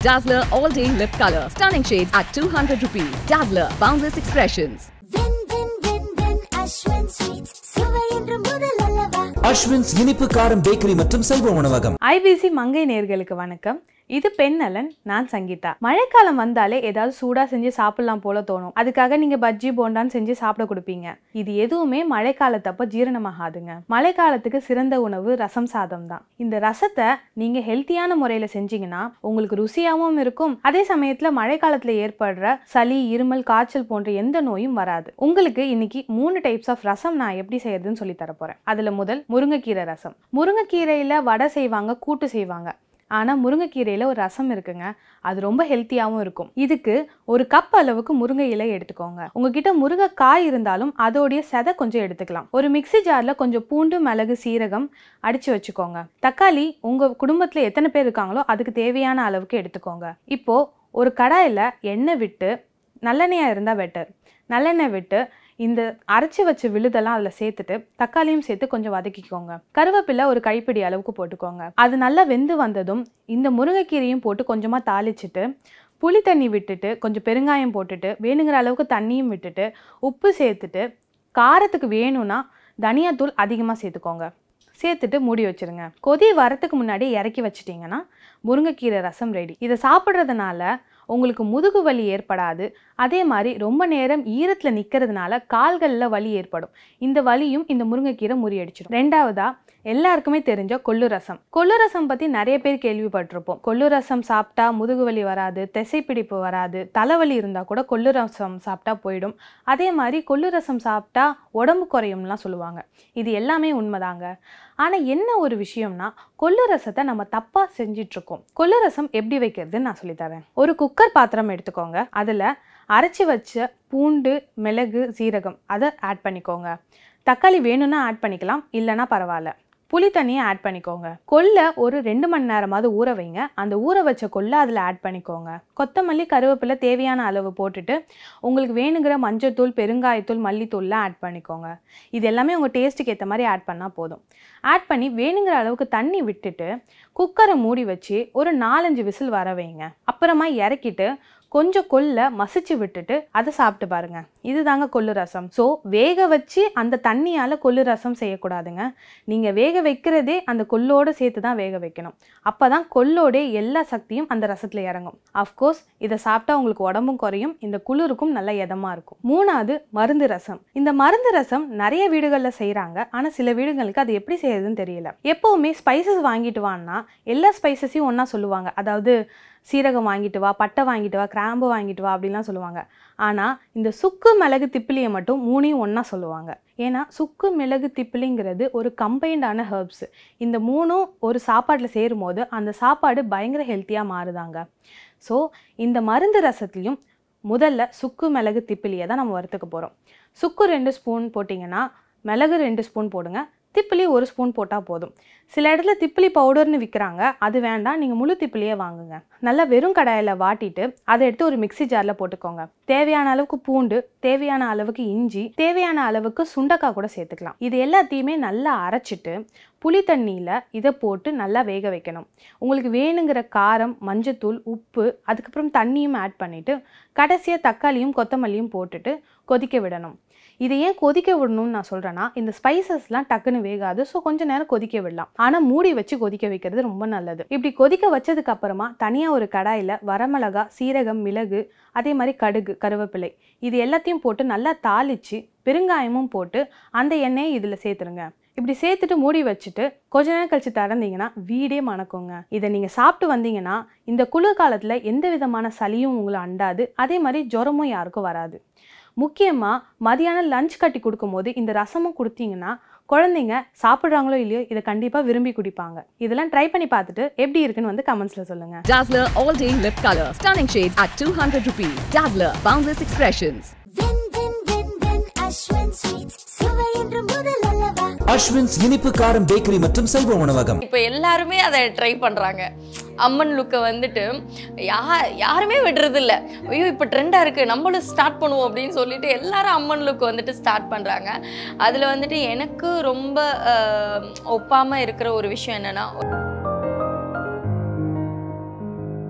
Dazzler All Day Lip Color. Stunning shades at 200 rupees. Dazzler Boundless Expressions. When when when when அஸ்வன் sweets சுவை என்று முதல் அல்லவா அஸ்வின்ஸ் இனிப்பு காரம் பேக்கரி மற்றும் சைவ உணவகம் ஐபிசி மங்கை நேர்களுக்கு வணக்கம் இது பெண்ணலன் நான் சங்கீதா மழைக்காலம் வந்தாலே ஏதாவது சூடா செஞ்சு சாப்பிடலாம் போல தோணும் அதுக்காக நீங்க பஜ்ஜி போண்டான்னு செஞ்சு சாப்பிட கொடுப்பீங்க இது எதுவுமே மழைக்காலத்தப்ப ஜீரணமாகாதுங்க மழைக்காலத்துக்கு சிறந்த உணவு ரசம் சாதம் தான் இந்த ரசத்தை நீங்க ஹெல்த்தியான முறையில செஞ்சீங்கன்னா உங்களுக்கு ருசியாகவும் இருக்கும் அதே சமயத்துல மழைக்காலத்துல ஏற்படுற சளி இருமல் காய்ச்சல் போன்ற எந்த நோயும் வராது உங்களுக்கு இன்னைக்கு மூணு டைப்ஸ் ஆஃப் ரசம் நான் எப்படி செய்யறதுன்னு சொல்லி தர போறேன் அதுல முதல் முருங்கைக்கீரை ரசம் முருங்கைக்கீரையில வடை செய்வாங்க கூட்டு செய்வாங்க ஆனால் முருங்கைக்கீரையில் ஒரு ரசம் இருக்குங்க அது ரொம்ப ஹெல்த்தியாகவும் இருக்கும் இதுக்கு ஒரு கப் அளவுக்கு முருங்கை இலை எடுத்துக்கோங்க உங்ககிட்ட முருங்கைக்காய் இருந்தாலும் அதோடைய செதை கொஞ்சம் எடுத்துக்கலாம் ஒரு மிக்ஸி ஜாரில் கொஞ்சம் பூண்டு மிளகு சீரகம் அடித்து வச்சுக்கோங்க தக்காளி உங்கள் குடும்பத்தில் எத்தனை பேர் இருக்காங்களோ அதுக்கு தேவையான அளவுக்கு எடுத்துக்கோங்க இப்போது ஒரு கடாயில் எண்ணெய் விட்டு நல்லெண்ணெயாக இருந்தால் பெட்டர் நல்லெண்ணெய் விட்டு இந்த அரைச்சி வச்ச விழுதெல்லாம் அதில் சேர்த்துட்டு தக்காளியும் சேர்த்து கொஞ்சம் வதக்கிக்கோங்க கருவேப்பிலை ஒரு கைப்பிடி அளவுக்கு போட்டுக்கோங்க அது நல்லா வெந்து வந்ததும் இந்த முருங்கைக்கீரையும் போட்டு கொஞ்சமாக தாளிச்சிட்டு புளி தண்ணி விட்டுட்டு கொஞ்சம் பெருங்காயம் போட்டுட்டு வேணுங்கிற அளவுக்கு தண்ணியும் விட்டுட்டு உப்பு சேர்த்துட்டு காரத்துக்கு வேணும்னா தனியாத்தூள் அதிகமாக சேர்த்துக்கோங்க சேர்த்துட்டு மூடி வச்சிருங்க கொதி வரத்துக்கு முன்னாடி இறக்கி வச்சிட்டிங்கன்னா முருங்கைக்கீரை ரசம் ரெடி இதை சாப்பிட்றதுனால உங்களுக்கு முதுகு வலி ஏற்படாது அதே மாதிரி ரொம்ப நேரம் ஈரத்தில் நிற்கிறதுனால கால்களில் வலி ஏற்படும் இந்த வலியும் இந்த முருங்கைக்கீரை முறியடிச்சிடும் ரெண்டாவதா எல்லாருக்குமே தெரிஞ்ச கொள்ளு ரசம் கொள்ளு ரசம் பற்றி நிறைய பேர் கேள்விப்பட்டிருப்போம் கொள்ளு ரசம் சாப்பிட்டா முதுகு வலி வராது திசைப்பிடிப்பு வராது தலைவலி இருந்தால் கூட கொள்ளு ரசம் சாப்பிட்டா போயிடும் அதே மாதிரி கொள்ளு ரசம் சாப்பிட்டா உடம்பு குறையும்லாம் சொல்லுவாங்க இது எல்லாமே உண்மைதாங்க ஆனால் என்ன ஒரு விஷயம்னா கொள்ளு ரசத்தை நம்ம தப்பாக செஞ்சிட்ருக்கோம் கொள்ளு ரசம் எப்படி வைக்கிறதுன்னு நான் சொல்லித்தரேன் ஒரு குக்கர் பாத்திரம் எடுத்துக்கோங்க அதில் அரைச்சி வச்ச பூண்டு மிளகு சீரகம் அதை ஆட் பண்ணிக்கோங்க தக்காளி வேணும்னா ஆட் பண்ணிக்கலாம் இல்லைன்னா பரவாயில்ல புளி தண்ணியை ஆட் பண்ணிக்கோங்க கொல்லை ஒரு ரெண்டு மணி நேரமாவது ஊற வைங்க அந்த ஊற வச்ச கொல்லை அதில் ஆட் பண்ணிக்கோங்க கொத்தமல்லி கருவேப்பிலை தேவையான அளவு போட்டுட்டு உங்களுக்கு வேணுங்கிற மஞ்சள்தூள் பெருங்காயத்தூள் மல்லித்தூள்லாம் ஆட் பண்ணிக்கோங்க இது எல்லாமே உங்கள் டேஸ்ட்டுக்கு ஏற்ற மாதிரி ஆட் பண்ணால் போதும் ஆட் பண்ணி வேணுங்கிற அளவுக்கு தண்ணி விட்டுட்டு குக்கரை மூடி வச்சு ஒரு நாலஞ்சு விசில் வர வைங்க அப்புறமா இறக்கிட்டு கொஞ்சம் கொல்லை மசிச்சு விட்டுட்டு அதை சாப்பிட்டு பாருங்க இதுதாங்க கொள்ளு ரசம் ஸோ வேக வச்சு அந்த தண்ணியால் கொள்ளு ரசம் செய்யக்கூடாதுங்க நீங்கள் வேக வைக்கிறதே அந்த கொள்ளோடு சேர்த்து தான் வேக வைக்கணும் அப்போ தான் கொள்ளோடைய எல்லா சக்தியும் அந்த ரசத்தில் இறங்கும் அஃப்கோர்ஸ் இதை சாப்பிட்டா உங்களுக்கு உடம்பும் குறையும் இந்த குளிருக்கும் நல்ல இதமாக இருக்கும் மூணாவது மருந்து ரசம் இந்த மருந்து ரசம் நிறைய வீடுகளில் செய்கிறாங்க ஆனால் சில வீடுகளுக்கு அது எப்படி செய்யறதுன்னு தெரியல எப்போவுமே ஸ்பைசஸ் வாங்கிட்டு வான்னா எல்லா ஸ்பைசஸையும் ஒன்றா சொல்லுவாங்க அதாவது சீரகம் வாங்கிட்டு வா பட்டை வாங்கிட்டு வா கிராம்பு வாங்கிட்டு வா அப்படிலாம் சொல்லுவாங்க ஆனால் இந்த சுக்கு மிளகு திப்பிலியை மட்டும் மூணையும் ஒன்றா சொல்லுவாங்க ஏன்னா சுக்கு மிளகு திப்பிலிங்கிறது ஒரு கம்பைண்டான ஹெர்ப்ஸ் இந்த மூணும் ஒரு சாப்பாட்டில் சேரும் போது அந்த சாப்பாடு பயங்கர ஹெல்த்தியாக மாறுதாங்க ஸோ இந்த மருந்து ரசத்துலையும் முதல்ல சுக்கு மிளகு திப்பிலியை தான் நம்ம வறுத்துக்க போகிறோம் சுக்கு ரெண்டு ஸ்பூன் போட்டிங்கன்னா மிளகு ரெண்டு ஸ்பூன் போடுங்க திப்பிலி ஒரு ஸ்பூன் போட்டால் போதும் சில இடத்துல திப்பிலி பவுடர்னு விற்கிறாங்க அது வேண்டாம் நீங்கள் முழு திப்பிலியே வாங்குங்க நல்லா வெறும் கடாயில் வாட்டிட்டு அதை எடுத்து ஒரு மிக்ஸி ஜாரில் போட்டுக்கோங்க தேவையான அளவுக்கு பூண்டு தேவையான அளவுக்கு இஞ்சி தேவையான அளவுக்கு சுண்டக்காய் கூட சேர்த்துக்கலாம் இது எல்லாத்தையுமே நல்லா அரைச்சிட்டு புளி தண்ணியில் இதை போட்டு நல்லா வேக வைக்கணும் உங்களுக்கு வேணுங்கிற காரம் மஞ்சத்தூள் உப்பு அதுக்கப்புறம் தண்ணியும் ஆட் பண்ணிவிட்டு கடைசியாக தக்காளியும் கொத்தமல்லியும் போட்டுட்டு கொதிக்க விடணும் இதை ஏன் கொதிக்க விடணும்னு நான் சொல்கிறேன்னா இந்த ஸ்பைசஸ்லாம் டக்குன்னு வேகாது ஸோ கொஞ்ச நேரம் கொதிக்க விடலாம் ஆனால் மூடி வச்சு கொதிக்க வைக்கிறது ரொம்ப நல்லது இப்படி கொதிக்க வச்சதுக்கு அப்புறமா தனியாக ஒரு கடாயில் வரமிளகா சீரகம் மிளகு அதே மாதிரி கடுகு கருவேப்பிலை இது எல்லாத்தையும் போட்டு நல்லா தாளித்து பெருங்காயமும் போட்டு அந்த எண்ணெயை இதில் சேர்த்துருங்க இப்படி சேர்த்துட்டு மூடி வச்சுட்டு கொஞ்ச நேரம் கழிச்சு திறந்தீங்கன்னா வீடே மணக்குங்க இதை நீங்கள் சாப்பிட்டு வந்தீங்கன்னா இந்த குளிர்காலத்தில் எந்த விதமான சளியும் உங்களை அண்டாது அதே மாதிரி ஜுரமும் யாருக்கும் வராது முக்கியமாக மதியானம் லஞ்ச் கட்டி கொடுக்கும்போது இந்த ரசமும் கொடுத்தீங்கன்னா குழந்தைங்க சாப்பிட்றாங்களோ இல்லையோ இதை கண்டிப்பாக விரும்பி குடிப்பாங்க இதெல்லாம் ட்ரை பண்ணி பார்த்துட்டு எப்படி இருக்குன்னு வந்து கமெண்ட்ஸில் சொல்லுங்கள் Dazzler All Day Lip Color. Stunning shades at 200 rupees. Dazzler Boundless Expressions. When when when when அஸ்வன் ஸ்வீட்ஸ் சுவை என்று முதல் அல்லவா அஸ்வின்ஸ் இனிப்பு காரம் பேக்கரி மற்றும் சைவ உணவகம் இப்போ எல்லாருமே அதை ட்ரை பண்ணுறாங்க அம்மன் லுக்கை வந்துட்டு யா யாருமே விடுறது இல்லை ஐயோ இப்போ ட்ரெண்டாக இருக்குது நம்மளும் ஸ்டார்ட் பண்ணுவோம் அப்படின்னு சொல்லிட்டு எல்லாரும் அம்மன் லுக் வந்துட்டு ஸ்டார்ட் பண்ணுறாங்க அதில் வந்துட்டு எனக்கு ரொம்ப ஒப்பாமல் இருக்கிற ஒரு விஷயம் என்னென்னா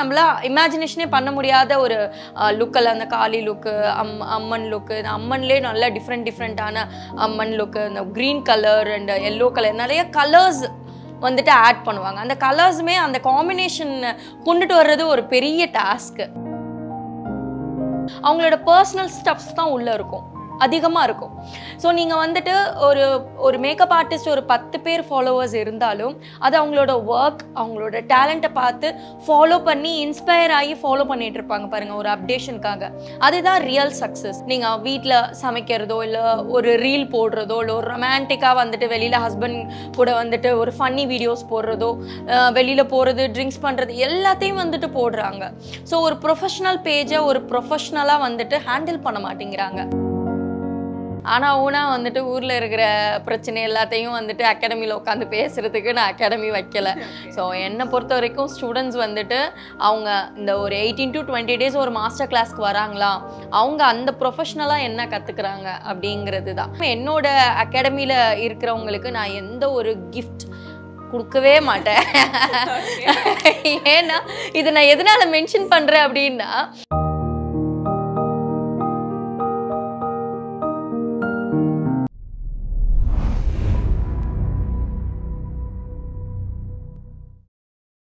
நம்மள இமேஜினேஷனே பண்ண முடியாத ஒரு லுக்கில் அந்த காளி லுக்கு அம் அம்மன் லுக்கு இந்த அம்மன்லேயே நல்ல டிஃப்ரெண்ட் டிஃப்ரெண்ட்டான அம்மன் லுக்கு இந்த green colour and yellow colour நிறைய கலர்ஸ் வந்துட்டு ஆட் பண்ணுவாங்க அந்த கலர்ஸுமே அந்த காம்பினேஷன் கொண்டுட்டு வர்றது ஒரு பெரிய டாஸ்க்கு அவங்களோட பர்சனல் ஸ்டப்ஸ் தான் உள்ளே இருக்கும் அதிகமாக இருக்கும் ஸோ நீங்கள் வந்துட்டு ஒரு ஒரு மேக்கப் ஆர்டிஸ்ட் ஒரு பத்து பேர் ஃபாலோவர்ஸ் இருந்தாலும் அது அவங்களோட ஒர்க் அவங்களோட டேலண்ட்டை பார்த்து ஃபாலோ பண்ணி இன்ஸ்பயர் ஆகி ஃபாலோ பண்ணிட்டு இருப்பாங்க பாருங்கள் ஒரு அப்டேஷனுக்காக அதுதான் ரியல் சக்ஸஸ் நீங்கள் வீட்டில் சமைக்கிறதோ இல்லை ஒரு ரீல் போடுறதோ இல்லை ஒரு ரொமான்டிக்காக வந்துட்டு வெளியில் ஹஸ்பண்ட் கூட வந்துட்டு ஒரு ஃபன்னி வீடியோஸ் போடுறதோ வெளியில் போகிறது ட்ரிங்க்ஸ் பண்ணுறது எல்லாத்தையும் வந்துட்டு போடுறாங்க ஸோ ஒரு ப்ரொஃபஷ்னல் பேஜை ஒரு ப்ரொஃபஷ்னலாக வந்துட்டு ஹேண்டில் பண்ண மாட்டேங்கிறாங்க ஆனால் ஊனா வந்துட்டு ஊரில் இருக்கிற பிரச்சனை எல்லாத்தையும் வந்துட்டு அகாடமியில் உட்காந்து பேசுகிறதுக்கு நான் அகாடமி வைக்கல ஸோ என்னை பொறுத்த வரைக்கும் ஸ்டூடெண்ட்ஸ் வந்துட்டு அவங்க இந்த ஒரு எயிட்டீன் டு டுவெண்ட்டி டேஸ் ஒரு மாஸ்டர் கிளாஸ்க்கு வராங்களா அவங்க அந்த ப்ரொஃபஷ்னலாக என்ன கற்றுக்குறாங்க அப்படிங்கிறது தான் என்னோட அகாடமியில் இருக்கிறவங்களுக்கு நான் எந்த ஒரு கிஃப்ட் கொடுக்கவே மாட்டேன் ஏன்னா இதை நான் எதனால மென்ஷன் பண்ணுறேன் அப்படின்னா